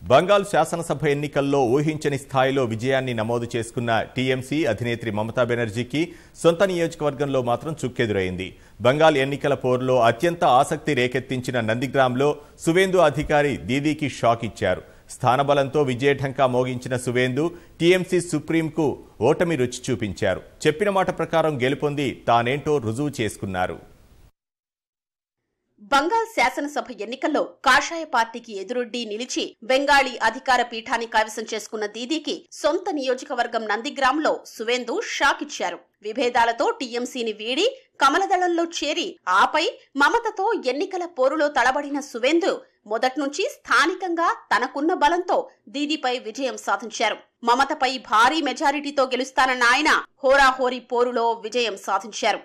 బంగాల్ శాసనసభ ఎన్నికల్లో ఊహించని స్థాయిలో విజయాన్ని నమోదు చేసుకున్న టీఎంసీ అధినేత్రి మమతా బెనర్జీకి సొంత నియోజకవర్గంలో మాత్రం చుక్కెదురైంది బంగాల్ ఎన్నికల పోరులో అత్యంత ఆసక్తి రేకెత్తించిన నందిగ్రామ్లో సువేందు అధికారి దీదీకి షాక్ ఇచ్చారు స్థానబలంతో విజయఢంకా మోగించిన సువేందు టీఎంసీ సుప్రీంకు ఓటమి రుచి చూపించారు చెప్పిన మాట ప్రకారం గెలుపొంది తానేంటో రుజువు చేసుకున్నారు బంగాల్ శాసనసభ ఎన్నికల్లో కాషాయ పార్టీకి ఎదురొడ్డి నిలిచి బెంగాలీ అధికార పీఠాన్ని కైవసం చేసుకున్న దీదీకి సొంత నియోజకవర్గం నందిగ్రామ్లో సువేందు షాక్ ఇచ్చారు విభేదాలతో టీఎంసీని వీడి కమలదళంలో చేరి ఆపై మమతతో ఎన్నికల పోరులో తలబడిన సువేందు మొదట్నుంచి స్థానికంగా తనకున్న బలంతో దీదీపై విజయం సాధించారు మమతపై భారీ మెజారిటీతో గెలుస్తానన్న ఆయన హోరాహోరీ పోరులో విజయం సాధించారు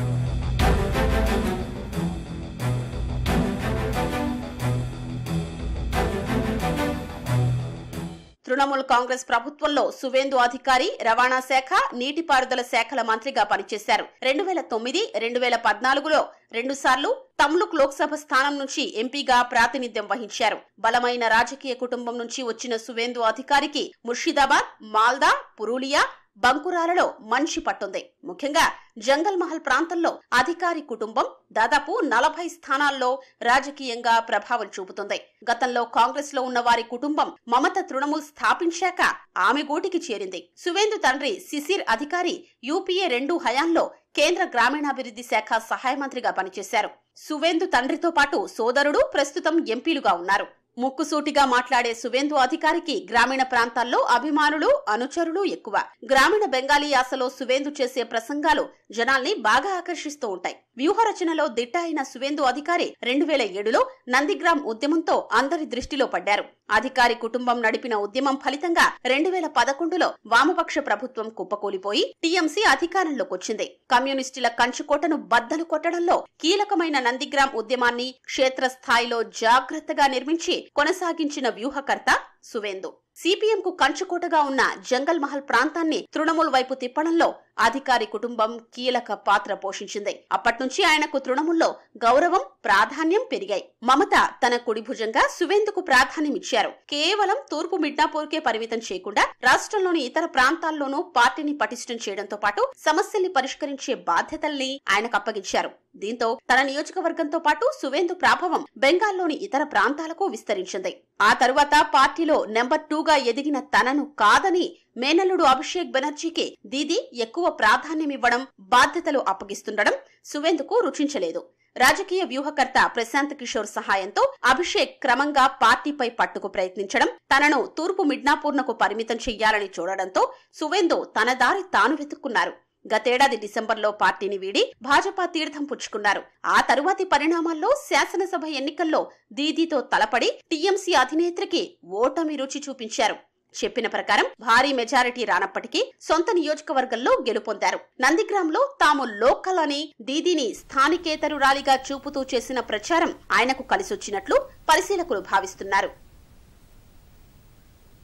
తృణమూల్ కాంగ్రెస్ ప్రభుత్వంలో సువేందు అధికారి రవాణా శాఖ నీటిపారుదల శాఖల మంత్రిగా పనిచేశారు రెండు వేల తొమ్మిది రెండు వేల పద్నాలుగులో రెండుసార్లు తమ్లుక్ లోక్సభ స్థానం నుంచి ఎంపీగా ప్రాతినిధ్యం వహించారు బలమైన రాజకీయ కుటుంబం నుంచి వచ్చిన సువేందు అధికారికి ముర్షిదాబాద్ మాల్దా పురూలియా బంకురాలలో మంచి పట్టుంది ముఖ్యంగా జంగల్ మహల్ ప్రాంతంలో అధికారి కుటుంబం దాదాపు నలభై స్థానాల్లో రాజకీయంగా ప్రభావం చూపుతుంది గతంలో కాంగ్రెస్ లో ఉన్న వారి కుటుంబం మమత తృణమూల్ స్థాపించాక ఆమె గూటికి చేరింది సువేందు తండ్రి సిసిర్ అధికారి యూపీఏ రెండు హయాంలో కేంద్ర గ్రామీణాభివృద్ధి శాఖ సహాయ మంత్రిగా పనిచేశారు సువేందు తండ్రితో పాటు సోదరుడు ప్రస్తుతం ఎంపీలుగా ఉన్నారు ముక్కుసూటిగా మాట్లాడే సువేందు అధికారికి గ్రామీణ ప్రాంతాల్లో అభిమానులు అనుచరులు ఎక్కువ గ్రామీణ బెంగాలీ యాసలో సువేందు చేసే ప్రసంగాలు జనాల్ని బాగా ఆకర్షిస్తూ ఉంటాయి వ్యూహరచనలో దిట్ట అయిన సువేందు అధికారి రెండు వేల ఏడులో నందిగ్రామ్ ఉద్యమంతో అందరి దృష్టిలో పడ్డారు అధికారి కుటుంబం నడిపిన ఉద్యమం ఫలితంగా రెండు వేల పదకొండులో వామపక్ష ప్రభుత్వం కుప్పకూలిపోయి టీఎంసీ అధికారంలోకి వచ్చింది కమ్యూనిస్టుల కంచుకోటను బద్దలు కొట్టడంలో కీలకమైన నందిగ్రామ్ ఉద్యమాన్ని క్షేత్రస్థాయిలో జాగ్రత్తగా నిర్మించి కొనసాగించిన వ్యూహకర్త సువేందు సిపిఎం కు కంచుకోటగా ఉన్న జంగల్ మహల్ ప్రాంతాన్ని తృణమూల్ వైపు తిప్పడంలో అధికారి కుటుంబం కీలక పాత్ర పోషించింది అప్పట్నుంచి ఆయనకు తృణమూల్లో గౌరవం ప్రాధాన్యం పెరిగాయి మమత తన కుడి భుజంగా సువేందుకు ప్రాధాన్యమిచ్చారు కేవలం తూర్పు మిడ్నాపూర్కే పరిమితం చేయకుండా రాష్ట్రంలోని ఇతర ప్రాంతాల్లోనూ పార్టీని పటిష్టం చేయడంతో పాటు సమస్యల్ని పరిష్కరించే బాధ్యతల్ని ఆయనకు అప్పగించారు దీంతో తన నియోజకవర్గంతో పాటు సువేందు ప్రాభవం బెంగాల్లోని ఇతర ప్రాంతాలకు విస్తరించింది ఆ తరువాత పార్టీలో నెంబర్ టూగా ఎదిగిన తనను కాదని మేనల్లుడు అభిషేక్ బెనర్జీకి దీది ఎక్కువ ప్రాధాన్యమివ్వడం బాధ్యతలు అప్పగిస్తుండడం సువేందుకు రుచించలేదు రాజకీయ వ్యూహకర్త ప్రశాంత్ కిషోర్ సహాయంతో అభిషేక్ క్రమంగా పార్టీపై పట్టుకు ప్రయత్నించడం తనను తూర్పు మిడ్నాపూర్నకు పరిమితం చెయ్యాలని చూడడంతో సువేందు తన దారి తాను వెతుక్కున్నారు గతేడాది డిసెంబర్లో పార్టీని వీడి భాజపా తీర్థం పుచ్చుకున్నారు ఆ తరువాతి పరిణామాల్లో శాసనసభ ఎన్నికల్లో దీదీతో తలపడి టీఎంసీ అధినేత్రికి ఓటమి రుచి చూపించారు చెప్పిన ప్రకారం భారీ మెజారిటీ రానప్పటికీ సొంత నియోజకవర్గంలో గెలుపొందారు నందిగ్రామ్లో తాము లోకల్ అని దీదీని స్థానికేతరురాలిగా చూపుతూ చేసిన ప్రచారం ఆయనకు కలిసొచ్చినట్లు పరిశీలకులు భావిస్తున్నారు